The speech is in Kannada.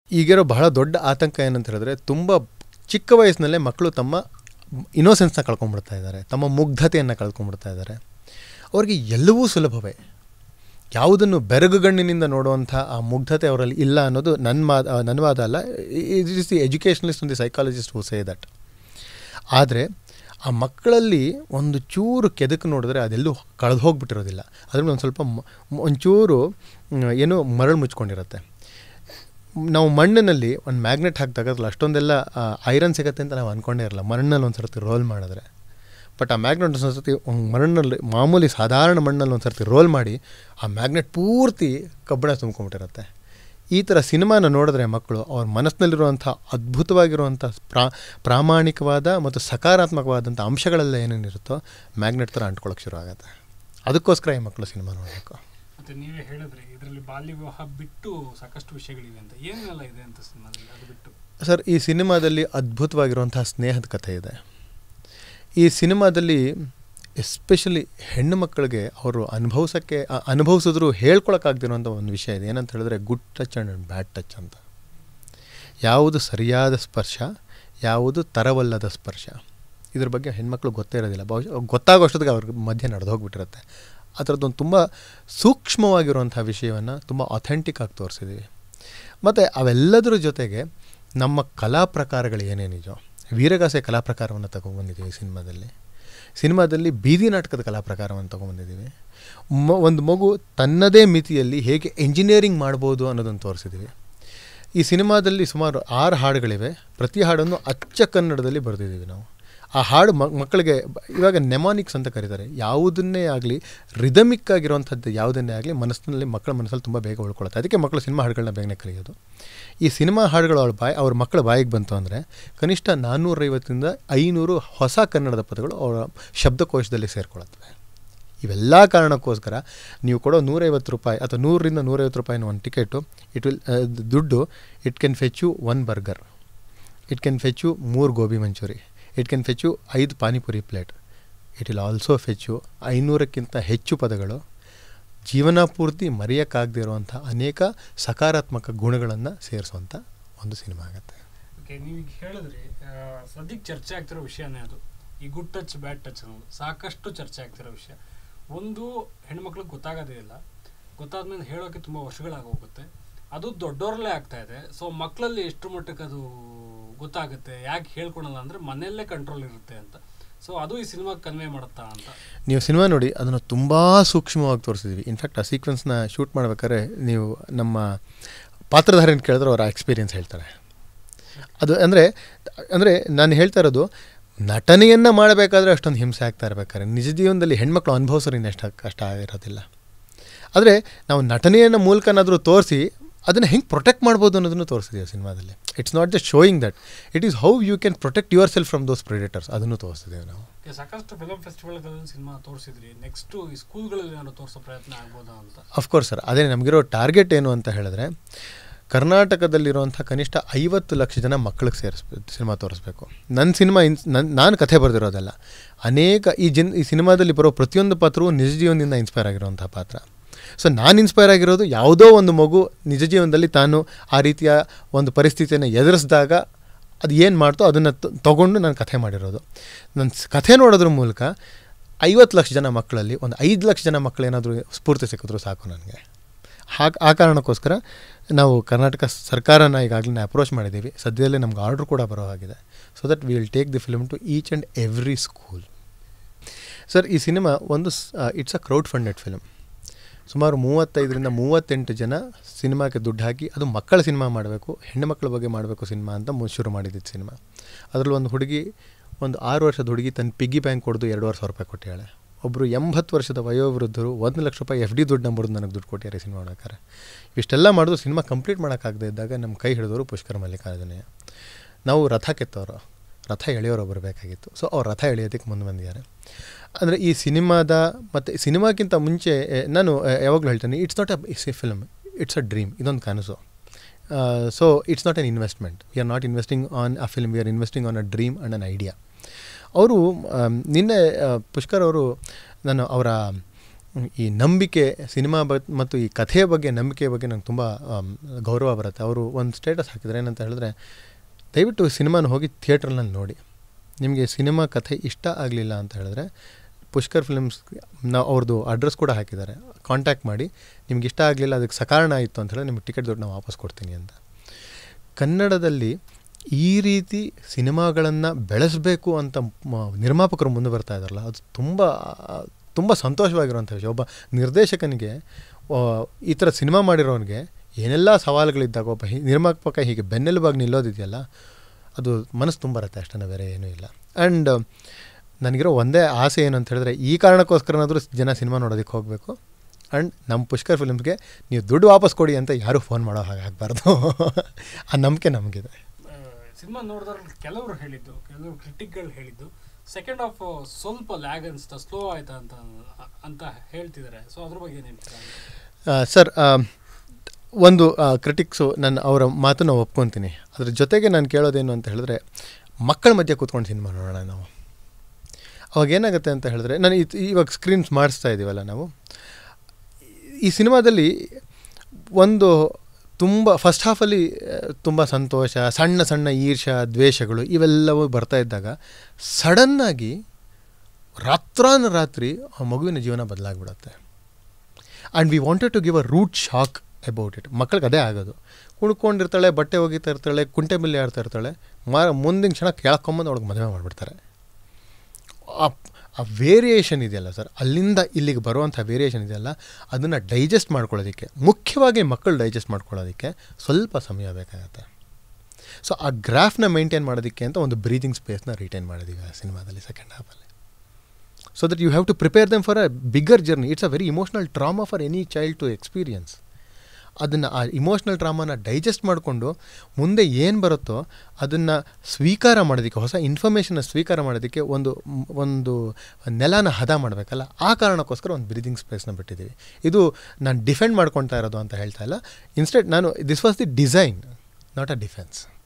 ಈಗಿರೋ ಬಹಳ ದೊಡ್ಡ ಆತಂಕ ಏನಂತ ಹೇಳಿದ್ರೆ ತುಂಬ ಚಿಕ್ಕ ವಯಸ್ಸಿನಲ್ಲೇ ಮಕ್ಕಳು ತಮ್ಮ ಇನೋಸೆನ್ಸ್ನ ಕಳ್ಕೊಂಡ್ಬಿಡ್ತಾ ಇದ್ದಾರೆ ತಮ್ಮ ಮುಗ್ಧತೆಯನ್ನು ಕಳ್ಕೊಂಡ್ಬಿಡ್ತಾ ಇದ್ದಾರೆ ಅವ್ರಿಗೆ ಎಲ್ಲವೂ ಸುಲಭವೇ ಯಾವುದನ್ನು ಬೆರಗುಗಣ್ಣಿನಿಂದ ನೋಡುವಂಥ ಆ ಮುಗ್ಧತೆ ಅವರಲ್ಲಿ ಇಲ್ಲ ಅನ್ನೋದು ನನ್ನ ಮಾ ನನ್ನ ವಾದ ಅಲ್ಲ ಇಟ್ ಇಸ್ ದಿ ಎಜುಕೇಷನಲಿಸ್ಟ್ ಒಂದು ಸೈಕಾಲಜಿಸ್ಟ್ ಹೂ ಸೇ ದಟ್ ಆದರೆ ಆ ಮಕ್ಕಳಲ್ಲಿ ಒಂದು ಚೂರು ಕೆದಕು ನೋಡಿದ್ರೆ ಅದೆಲ್ಲೂ ಕಳೆದು ಹೋಗ್ಬಿಟ್ಟಿರೋದಿಲ್ಲ ಅದ್ರಲ್ಲಿ ಒಂದು ಸ್ವಲ್ಪ ಮ- ಮ- ಒಂಚೂರು ಮ್, ಏನೋ ಮರಳು ಮುಚ್ಕೊಂಡಿರುತ್ತೆ ನಾವು ಮಣ್ಣಿನಲ್ಲಿ ಒಂದು ಮ್ಯಾಗ್ನೆಟ್ ಹಾಕಿದಾಗ ಅದ್ರಲ್ಲಿ ಅಷ್ಟೊಂದೆಲ್ಲ ಐರನ್ ಸಿಗುತ್ತೆ ಅಂತ ನಾವು ಅಂದ್ಕೊಂಡೇ ಇರಲ್ಲ ಮಣ್ಣಲ್ಲಿ ಒಂದು ಸರ್ತಿ ರೋಲ್ ಮಾಡಿದ್ರೆ ಬಟ್ ಆ ಮ್ಯಾಗ್ನೆಟ್ ಒಂದು ಸರ್ತಿ ಒಂದ್ ಮಣ್ಣಲ್ಲಿ ಮಾಮೂಲಿ ಸಾಧಾರಣ ಮಣ್ಣಲ್ಲಿ ಒಂದು ಸರ್ತಿ ರೋಲ್ ಮಾಡಿ ಆ ಮ್ಯಾಗ್ನೆಟ್ ಪೂರ್ತಿ ಕಬ್ಬಿಣ ತುಂಬ್ಕೊಂಬಿಟ್ಟಿರುತ್ತೆ ಈ ಥರ ಸಿನಿಮಾನ ನೋಡಿದ್ರೆ ಮಕ್ಕಳು ಅವ್ರ ಮನಸ್ಸಿನಲ್ಲಿರುವಂಥ ಅದ್ಭುತವಾಗಿರುವಂಥ ಪ್ರಾ ಪ್ರಾಮಾಣಿಕವಾದ ಮತ್ತು ಸಕಾರಾತ್ಮಕವಾದಂಥ ಅಂಶಗಳೆಲ್ಲ ಏನೇನಿರುತ್ತೋ ಮ್ಯಾಗ್ನೆಟ್ ಥರ ಅಂಟ್ಕೊಳ್ಳೋಕೆ ಶುರು ಆಗುತ್ತೆ ಅದಕ್ಕೋಸ್ಕರ ಈ ಮಕ್ಕಳು ಸಿನಿಮಾ ನೋಡಬೇಕು ಮತ್ತೆ ನೀವೇ ಹೇಳಿದ್ರಿ ಇದರಲ್ಲಿ ಬಾಲ್ಯ ವಿವಾಹ ಬಿಟ್ಟು ಸಾಕಷ್ಟು ವಿಷಯಗಳಿವೆ ಅಂತ ಏನೆಲ್ಲ ಇದೆ ಅಂತ ಸಿನಿಮಾದಲ್ಲಿ ಅದು ಬಿಟ್ಟು ಸರ್ ಈ ಸಿನಿಮಾದಲ್ಲಿ ಅದ್ಭುತವಾಗಿರುವಂಥ ಸ್ನೇಹದ ಕಥೆ ಇದೆ ಈ ಸಿನಿಮಾದಲ್ಲಿ ಎಸ್ಪೆಷಲಿ ಹೆಣ್ಣು ಮಕ್ಕಳಿಗೆ ಅವರು ಅನುಭವಿಸೋಕ್ಕೆ ಅ- ಅನುಭವಿಸಿದ್ರು ಹೇಳ್ಕೊಳಕ್ಕಾಗ್ದಿರೋಂಥ ಒಂದು ವಿಷಯ ಇದೆ ಏನಂತ ಹೇಳಿದ್ರೆ good touch and bad touch ಅಂತ ಯಾವುದು ಸರಿಯಾದ ಸ್ಪರ್ಶ ಯಾವುದು ತರವಲ್ಲದ ಸ್ಪರ್ಶ ಇದ್ರ ಬಗ್ಗೆ ಹೆಣ್ಮಕ್ಳು ಗೊತ್ತೇ ಇರೋದಿಲ್ಲ ಬಹುಶಃ ಗೊತ್ತಾಗೋಷ್ಟೊತ್ತಿಗೆ ಅವ್ರ ಮಧ್ಯೆ ನಡೆದು ಹೋಗ್ಬಿಟ್ಟಿರುತ್ತೆ ಆ ಥರದ್ದೊಂದು ತುಂಬ ಸೂಕ್ಷ್ಮವಾಗಿರುವಂಥ ವಿಷಯವನ್ನು ತುಂಬ ಅಥೆಂಟಿಕ್ ಆಗಿ ತೋರಿಸಿದ್ದೀವಿ ಮತ್ತು ಅವೆಲ್ಲದರ ಜೊತೆಗೆ ನಮ್ಮ ಕಲಾ ಪ್ರಕಾರಗಳು ಏನೇನಿದೆಯೋ ವೀರಗಾಸೆ ಕಲಾ ಪ್ರಕಾರವನ್ನು ತಗೊಂಡ್ಬಂದಿದ್ದೀವಿ ಸಿನಿಮಾದಲ್ಲಿ ಸಿನಿಮಾದಲ್ಲಿ ಬೀದಿ ನಾಟಕದ ಕಲಾ ಪ್ರಕಾರವನ್ನು ತೊಗೊಂಬಂದಿದ್ದೀವಿ ಮ ಒಂದು ಮಗು ತನ್ನದೇ ಮಿತಿಯಲ್ಲಿ ಹೇಗೆ ಎಂಜಿನಿಯರಿಂಗ್ ಮಾಡ್ಬೋದು ಅನ್ನೋದನ್ನು ತೋರಿಸಿದ್ದೀವಿ ಈ ಸಿನಿಮಾದಲ್ಲಿ ಸುಮಾರು ಆರು ಹಾಡುಗಳಿವೆ ಪ್ರತಿ ಹಾಡನ್ನು ಅಚ್ಚ ಕನ್ನಡದಲ್ಲಿ ಬರೆದಿದ್ದೀವಿ ನಾವು ಆ ಹಾಡು ಮ- ಮಕ್ಕಳಿಗೆ ಬ- ಇವಾಗ ನೆಮಾನಿಕ್ಸ್ ಅಂತ ಕರೀತಾರೆ ಯಾವುದನ್ನೇ ಆಗಲಿ ರಿದಮಿಕ್ ಆಗಿರುವಂಥದ್ದು ಯಾವುದನ್ನೇ ಆಗಲಿ ಮನಸ್ಸಿನಲ್ಲಿ ಮಕ್ಕಳ ಮನಸ್ಸಲ್ಲಿ ತುಂಬ ಬೇಗ ಉಳ್ಕೊಳ್ಳುತ್ತೆ ಅದಕ್ಕೆ ಮಕ್ಕಳು ಸಿನಿಮಾ ಹಾಡುಗಳನ್ನ ಬೇಗನೆ ಕಲಿಯೋದು ಈ ಸಿನಿಮಾ ಹಾಡುಗಳು ಅವ್ರ ಬಾಯಿ ಅವ್ರ ಮಕ್ಕಳ ಬಾಯಿಗೆ ಬಂತು ಅಂದರೆ ಕನಿಷ್ಠ ನಾನ್ನೂರೈವತ್ತರಿಂದ ಐನೂರು ಹೊಸ ಕನ್ನಡದ ಪದಗಳು ಅವರ ಶಬ್ದಕೋಶದಲ್ಲಿ ಸೇರಿಕೊಳ್ಳುತ್ತವೆ ಇವೆಲ್ಲ ಕಾರಣಕ್ಕೋಸ್ಕರ ನೀವು ಕೊಡೋ ನೂರೈವತ್ತು ರೂಪಾಯಿ ಅಥವಾ ನೂರರಿಂದ ನೂರೈವತ್ತು ರೂಪಾಯಿನ ಒಂದು ಟಿಕೆಟು ಇಟ್ ವಿಲ್ ದುಡ್ಡು it can fetch you one burger it can fetch you ಮೂರು gobi manchurian it can fetch you ಐದು panipuri plate it will also fetch you ಐನೂರಕ್ಕಿಂತ ಹೆಚ್ಚು ಪದಗಳು ಜೀವನ ಪೂರ್ತಿ ಮರೆಯೋಕ್ಕಾಗದೇ ಇರುವಂಥ ಅನೇಕ ಸಕಾರಾತ್ಮಕ ಗುಣಗಳನ್ನು ಸೇರಿಸುವಂಥ ಒಂದು ಸಿನಿಮಾ ಆಗುತ್ತೆ ಓಕೆ ನೀವು ಹೇಳಿದ್ರಿ ಆ, ಸದ್ಯಕ್ಕೆ ಚರ್ಚೆ ಆಗ್ತಿರೋ ವಿಷಯನೇ ಅದು ಈ ಗುಡ್ ಟಚ್ ಬ್ಯಾಡ್ ಟಚ್ ಅನ್ನೋದು ಸಾಕಷ್ಟು ಚರ್ಚೆ ಆಗ್ತಿರೋ ವಿಷಯ ಒಂದು ಹೆಣ್ಮಕ್ಳಿಗೆ ಗೊತ್ತಾಗೋದೇ ಇಲ್ಲ ಗೊತ್ತಾದ್ಮೇಲೆ ಹೇಳೋಕೆ ತುಂಬ ವರ್ಷಗಳಾಗೋಗುತ್ತೆ ಅದು ದೊಡ್ಡವರಲ್ಲೇ ಆಗ್ತಾ ಇದೆ ಸೊ ಮಕ್ಕಳಲ್ಲಿ ಎಷ್ಟು ಮಟ್ಟಕ್ಕೆ ಅದು ಗೊತ್ತಾಗುತ್ತೆ ಯಾಕೆ ಹೇಳ್ಕೊಳಲ್ಲ ಅಂದರೆ ಮನೆಯಲ್ಲೇ ಕಂಟ್ರೋಲ್ ಇರುತ್ತೆ ಅಂತ ಸೊ ಅದು ಈ ಸಿನಿಮಾಗೆ ಕನ್ವೆ ಮಾಡುತ್ತಾ ಅಂತ ನೀವು ಸಿನಿಮಾ ನೋಡಿ ಅದನ್ನು ತುಂಬ ಸೂಕ್ಷ್ಮವಾಗಿ ತೋರಿಸಿದ್ವಿ ಇನ್ಫ್ಯಾಕ್ಟ್ ಆ ಸೀಕ್ವೆನ್ಸ್ನ ಶೂಟ್ ಮಾಡ್ಬೇಕಾದ್ರೆ ನೀವು ನಮ್ಮ ಪಾತ್ರಧಾರಿನ ಕೇಳಿದ್ರೆ ಅವರ ಎಕ್ಸ್ಪೀರಿಯನ್ಸ್ ಹೇಳ್ತಾರೆ ಅದು ಅಂದರೆ ಅಂದರೆ ನಾನು ಹೇಳ್ತಾ ಇರೋದು ನಟನೆಯನ್ನು ಮಾಡಬೇಕಾದ್ರೆ ಅಷ್ಟೊಂದು ಹಿಂಸೆ ಆಗ್ತಾ ಇರ್ಬೇಕಾದ್ರೆ ನಿಜ ಜೀವನದಲ್ಲಿ ಹೆಣ್ಮಕ್ಳು ಅನುಭವಿಸೋರು ಇನ್ನಷ್ಟು ಕಷ್ಟ ಆಗಿರೋದಿಲ್ಲ ಆದರೆ ನಾವು ನಟನೆಯನ್ನು ಮೂಲಕನಾದರೂ ತೋರಿಸಿ ಅದನ್ನು ಹೆಂಗೆ ಪ್ರೊಟೆಕ್ಟ್ ಮಾಡ್ಬೋದು ಅನ್ನೋದನ್ನು ತೋರಿಸಿದ್ದೀವಿ ಸಿನಿಮಾದಲ್ಲಿ it's not just showing that it is how you can protect yourself from those predators ಅದನ್ನು ತೋರಿಸಿದ್ದೀವಿ ನಾವು Okay, ಸಾಕಷ್ಟು ಫಿಲಮ್ ಫೆಸ್ಟಿವಲ್ಗಳಲ್ಲಿ ಸಿನಿಮಾ ತೋರಿಸಿದ್ರಿ ನೆಕ್ಸ್ಟು ಈ ಸ್ಕೂಲ್ಗಳಲ್ಲಿ ಏನಾದ್ರು ತೋರಿಸೋ ಪ್ರಯತ್ನ ಆಗ್ಬೋದಾ ಅಂತ ಅಫ್ಕೋರ್ಸ್ ಸರ್ ಅದೇ ನಮಗಿರೋ ಟಾರ್ಗೆಟ್ ಏನು ಅಂತ ಹೇಳಿದ್ರೆ ಕರ್ನಾಟಕದಲ್ಲಿರುವಂಥ ಕನಿಷ್ಠ ಐವತ್ತು ಲಕ್ಷ ಜನ ಮಕ್ಕಳಿಗೆ ಸೇರಿಸ್ಬೇಕು ಸಿನಿಮಾ ತೋರಿಸ್ಬೇಕು ನನ್ನ ಸಿನಿಮಾ ಇನ್ಸ್ ನನ್ನ ನಾನು ಕಥೆ ಬರೆದಿರೋದಲ್ಲ ಅನೇಕ ಈ ಜನ್ ಈ ಸಿನಿಮಾದಲ್ಲಿ ಬರೋ ಪ್ರತಿಯೊಂದು ಪಾತ್ರವೂ ನಿಜ ಜೀವನದಿಂದ ಇನ್ಸ್ಪೈರ್ ಆಗಿರುವಂಥ ಪಾತ್ರ ಸೊ ನಾನು ಇನ್ಸ್ಪೈರ್ ಆಗಿರೋದು ಯಾವುದೋ ಒಂದು ಮಗು ನಿಜ ಜೀವನದಲ್ಲಿ ತಾನು ಆ ರೀತಿಯ ಒಂದು ಪರಿಸ್ಥಿತಿಯನ್ನು ಎದುರಿಸಿದಾಗ ಅದು ಏನು ಮಾಡ್ತೋ ಅದನ್ನು ತಗೊಂಡು ನಾನು ಕಥೆ ಮಾಡಿರೋದು ನನ್ನ ಸ್- ಕಥೆ ನೋಡೋದ್ರ ಮೂಲಕ ಐವತ್ತು ಲಕ್ಷ ಜನ ಮಕ್ಕಳಲ್ಲಿ ಒಂದು ಐದು ಲಕ್ಷ ಜನ ಮಕ್ಕಳು ಏನಾದರೂ ಸ್ಫೂರ್ತಿ ಸಿಕ್ಕಿದ್ರು ಸಾಕು ನನಗೆ ಹಾಗೆ ಆ ಕಾರಣಕ್ಕೋಸ್ಕರ ನಾವು ಕರ್ನಾಟಕ ಸರ್ಕಾರನ ಈಗಾಗಲೇ ಅಪ್ರೋಚ್ ಮಾಡಿದ್ದೀವಿ ಸದ್ಯದಲ್ಲೇ ನಮ್ಗೆ ಆರ್ಡ್ರ್ ಕೂಡ ಬರೋ ಹಾಗಿದೆ so that we will take the film to each and every school sir ಈ ಸಿನಿಮಾ ಒಂದು it's a crowd funded film ಸುಮಾರು ಮೂವತ್ತೈದರಿಂದ ಮೂವತ್ತೆಂಟು ಜನ ಸಿನಿಮಾಕ್ಕೆ ದುಡ್ಡು ಹಾಕಿ ಅದು ಮಕ್ಕಳ ಸಿನಿಮಾ ಮಾಡಬೇಕು ಹೆಣ್ಣು ಮಕ್ಕಳ ಬಗ್ಗೆ ಮಾಡಬೇಕು ಸಿನಿಮಾ ಅಂತ ಮು ಶುರು ಮಾಡಿದ್ದಿದ್ದು ಸಿನಿಮಾ ಅದರಲ್ಲಿ ಒಂದು ಹುಡುಗಿ ಒಂದು ಆರು ವರ್ಷದ ಹುಡುಗಿ ತನ್ನ ಪಿಗ್ಗಿ ಬ್ಯಾಂಕ್ ಕೊಡ್ದು ಎರಡೂವರೆ ಸಾವಿರ ರೂಪಾಯಿ ಕೊಟ್ಟಿದ್ದಾಳೆ ಒಬ್ಬರು ಎಂಬತ್ತು ವರ್ಷದ ವಯೋವೃದ್ಧರು ಒಂದು ಲಕ್ಷ ರೂಪಾಯಿ ಎಫ್ ಡಿ ದುಡ್ಡು ನಂಬರ್ದು ನನಗೆ ದುಡ್ಡು ಕೊಟ್ಟಿದ್ದಾರೆ ಸಿನಿಮಾ ನೋಡೋಕ್ಕಾರೆ ಇಷ್ಟೆಲ್ಲ ಮಾಡಿದ್ರು ಸಿನಿಮಾ ಕಂಪ್ಲೀಟ್ ಮಾಡೋಕ್ಕಾಗದೇ ಇದ್ದಾಗ ನಮ್ಮ ಕೈ ಹಿಡಿದವರು ಪುಷ್ಕರ ಮಲ್ಲಿಕಾರ್ಜುನಯ್ಯ ನಾವು ರಥ ಕೆತ್ತವರು ರಥ ಎಳೆಯೋರು ಬರಬೇಕಾಗಿತ್ತು ಸೊ ಅವ್ರು ರಥ ಎಳೆಯೋದಕ್ಕೆ ಮುಂದೆ ಬಂದಿದ್ದಾರೆ ಅಂದರೆ ಈ ಸಿನಿಮಾದ ಮತ್ತು ಸಿನಿಮಾಕ್ಕಿಂತ ಮುಂಚೆ ಎ, ನಾನು ಎ, ಯಾವಾಗಲೂ ಹೇಳ್ತೇನೆ it's not a is a film it's a dream ಇದೊಂದು ಕನಸು so it's not an investment we are not investing on a film we are investing on a dream and an idea ಅವರು ನಿನ್ನೆ ಆ, ಪುಷ್ಕರ್ ಅವರು ನಾನು ಅವರ ಈ ನಂಬಿಕೆ ಸಿನಿಮಾ ಬ ಮತ್ತು ಈ ಕಥೆಯ ಬಗ್ಗೆ ನಂಬಿಕೆಯ ಬಗ್ಗೆ ನಂಗೆ ತುಂಬ ಆಮ್, ಗೌರವ ಬರುತ್ತೆ ಅವರು ಒಂದು ಸ್ಟೇಟಸ್ ಹಾಕಿದ್ದಾರೆ ಏನಂತ ಹೇಳಿದ್ರೆ ದಯವಿಟ್ಟು ಸಿನಿಮಾನ ಹೋಗಿ ಥಿಯೇಟ್ರ್ನಲ್ಲಿ ನೋಡಿ ನಿಮಗೆ ಸಿನಿಮಾ ಕಥೆ ಇಷ್ಟ ಆಗಲಿಲ್ಲ ಅಂತ ಹೇಳಿದ್ರೆ ಪುಷ್ಕರ್ ಫಿಲ್ಮ್ಸ್ ನಾವು ಅವ್ರದ್ದು ಅಡ್ರೆಸ್ ಕೂಡ ಹಾಕಿದ್ದಾರೆ ಕಾಂಟ್ಯಾಕ್ಟ್ ಮಾಡಿ ನಿಮ್ಗೆ ಇಷ್ಟ ಆಗಲಿಲ್ಲ ಅದಕ್ಕೆ ಸಕಾರಣ ಆಯಿತು ಅಂತ ಹೇಳಿದ್ರೆ ನಿಮ್ಗೆ ಟಿಕೆಟ್ ದುಡ್ಡು ನಾವು ವಾಪಸ್ ಕೊಡ್ತೀನಿ ಅಂತ ಕನ್ನಡದಲ್ಲಿ ಈ ರೀತಿ ಸಿನಿಮಾಗಳನ್ನು ಬೆಳೆಸಬೇಕು ಅಂತ ಮ- ನಿರ್ಮಾಪಕರು ಮುಂದೆ ಬರ್ತಾ ಇದ್ದಾರಲ್ಲ ಅದು ತುಂಬ ತುಂಬ ಸಂತೋಷವಾಗಿರುವಂಥ ವಿಷಯ ಒಬ್ಬ ನಿರ್ದೇಶಕನಿಗೆ ಆ, ಈ ಥರ ಸಿನಿಮಾ ಮಾಡಿರೋನಿಗೆ ಏನೆಲ್ಲ ಸವಾಲುಗಳಿದ್ದಾಗ ಒಬ್ಬ ಹಿ ನಿರ್ಮಾಪಕ ಹೀಗೆ ಬೆನ್ನೆಲುಬಾಗಿ ನಿಲ್ಲೋದಿದೆಯಲ್ಲ ಅದು ಮನಸ್ಸು ತುಂಬ ಬರುತ್ತೆ ಅಷ್ಟೇ ಬೇರೆ ಏನೂ ಇಲ್ಲ ಆ್ಯಂಡ್ ನನಗಿರೋ ಒಂದೇ ಆಸೆ ಏನು ಅಂತ ಹೇಳಿದ್ರೆ ಈ ಕಾರಣಕ್ಕೋಸ್ಕರನಾದರೂ ಜನ ಸಿನಿಮಾ ನೋಡೋದಕ್ಕೆ ಹೋಗಬೇಕು ಆ್ಯಂಡ್ ನಮ್ಮ ಪುಷ್ಕರ್ ಫಿಲ್ಮ್ಸ್ಗೆ ನೀವು ದುಡ್ಡು ವಾಪಸ್ ಕೊಡಿ ಅಂತ ಯಾರೂ ಫೋನ್ ಮಾಡೋ ಹಾಗೆ ಆಗಬಾರ್ದು ಆ ನಂಬಿಕೆ ನಮಗಿದೆ ಸಿನಿಮಾ ನೋಡಿದ್ರಲ್ಲಿ ಕೆಲವರು ಹೇಳಿದ್ದು ಕೆಲವರು ಕ್ರಿಟಿಕ್ಗಳು ಹೇಳಿದ್ದು ಸೆಕೆಂಡ್ ಹಾಫ್ ಸ್ವಲ್ಪ ಲ್ಯಾಗ್ ಅನ್ಸ್ತಾ ಸ್ಲೋ ಆಯ್ತಾ ಅಂತ ಅಂತ ಹೇಳ್ತಿದ್ದಾರೆ ಸೊ ಅದ್ರ ಬಗ್ಗೆ ಏನು ಹೇಳ್ತೀರಾ ಸರ್ ಒಂದು ಕ್ರಿಟಿಕ್ಸು ನನ್ನ ಅವರ ಮಾತನ್ನು ಒಪ್ಕೊತೀನಿ ಅದ್ರ ಜೊತೆಗೆ ನಾನು ಕೇಳೋದೇನು ಅಂತ ಹೇಳಿದ್ರೆ ಮಕ್ಕಳ ಮಧ್ಯೆ ಕೂತ್ಕೊಂಡು ಸಿನಿಮಾ ನೋಡೋಣ ನಾವು ಅವಾಗ ಏನಾಗುತ್ತೆ ಅಂತ ಹೇಳಿದ್ರೆ ನಾನು ಇತ್- ಇವಾಗ ಸ್ಕ್ರೀನ್ಸ್ ಮಾಡಿಸ್ತಾ ಇದ್ದೀವಲ್ಲ ನಾವು ಈ ಸಿನಿಮಾದಲ್ಲಿ ಒಂದು ತುಂಬ ಫಸ್ಟ್ ಹಾಫಲ್ಲಿ ತುಂಬ ಸಂತೋಷ ಸಣ್ಣ ಸಣ್ಣ ಈರ್ಷ ದ್ವೇಷಗಳು ಇವೆಲ್ಲವೂ ಬರ್ತಾ ಇದ್ದಾಗ ಸಡನ್ನಾಗಿ ರಾತ್ರಾನ ರಾತ್ರಿ ಆ ಮಗುವಿನ ಜೀವನ ಬದಲಾಗ್ಬಿಡುತ್ತೆ and we wanted to give a rude shock about it ಮಕ್ಕಳಿಗೆ ಅದೇ ಆಗೋದು ಕುಣ್ಕೊಂಡಿರ್ತಾಳೆ ಬಟ್ಟೆ ಒಗಿತಾ ಇರ್ತಾಳೆ ಕುಂಟೆ ಬಿಲ್ಲಿ ಆಡ್ತಾ ಇರ್ತಾಳೆ ಮಾ ಮುಂದಿನ ಕ್ಷಣ ಕೇಳ್ಕೊಂಬಂದು ಅವಳಿಗೆ ಮದುವೆ ಮಾಡಿಬಿಡ್ತಾರೆ ಆ ಆ ವೇರಿಯೇಷನ್ ಇದೆಯಲ್ಲ ಸರ್ ಅಲ್ಲಿಂದ ಇಲ್ಲಿಗೆ ಬರುವಂಥ ವೇರಿಯೇಷನ್ ಇದೆಯಲ್ಲ ಅದನ್ನು ಡೈಜೆಸ್ಟ್ ಮಾಡ್ಕೊಳ್ಳೋದಕ್ಕೆ ಮುಖ್ಯವಾಗಿ ಮಕ್ಕಳು ಡೈಜೆಸ್ಟ್ ಮಾಡ್ಕೊಳ್ಳೋದಕ್ಕೆ ಸ್ವಲ್ಪ ಸಮಯ ಬೇಕಾಗತ್ತೆ ಸೊ ಆ ಗ್ರಾಫ್ನ ಮೇಂಟೈನ್ ಮಾಡೋದಕ್ಕೆ ಅಂತ ಒಂದು ಬ್ರೀದಿಂಗ್ ಸ್ಪೇಸ್ನ ರಿಟೈನ್ ಮಾಡಿದ್ದೀವಿ ಆ ಸಿನಿಮಾದಲ್ಲಿ ಸೆಕೆಂಡ್ ಹಾಫಲ್ಲಿ so that you have to prepare them for a bigger journey it's a very emotional trauma for any child to experience ಅದನ್ನು ಆ ಇಮೋಷ್ನಲ್ ಟ್ರಾಮಾನ ಡೈಜೆಸ್ಟ್ ಮಾಡಿಕೊಂಡು ಮುಂದೆ ಏನು ಬರುತ್ತೋ ಅದನ್ನು ಸ್ವೀಕಾರ ಮಾಡೋದಕ್ಕೆ ಹೊಸ ಇನ್ಫಾರ್ಮೇಷನ್ನ ಸ್ವೀಕಾರ ಮಾಡೋದಕ್ಕೆ ಒಂದು ಒಂದು ನೆಲನ ಹದ ಮಾಡಬೇಕಲ್ಲ ಆ ಕಾರಣಕ್ಕೋಸ್ಕರ ಒಂದು ಬ್ರೀದಿಂಗ್ ಸ್ಪೇಸ್ನ ಬಿಟ್ಟಿದ್ದೀವಿ ಇದು ನಾನು ಡಿಫೆಂಡ್ ಮಾಡ್ಕೊಳ್ತಾ ಇರೋದು ಅಂತ ಹೇಳ್ತಾ ಇಲ್ಲ ಇನ್ಸ್ಟೆಡ್ ನಾನು this was the design not a defence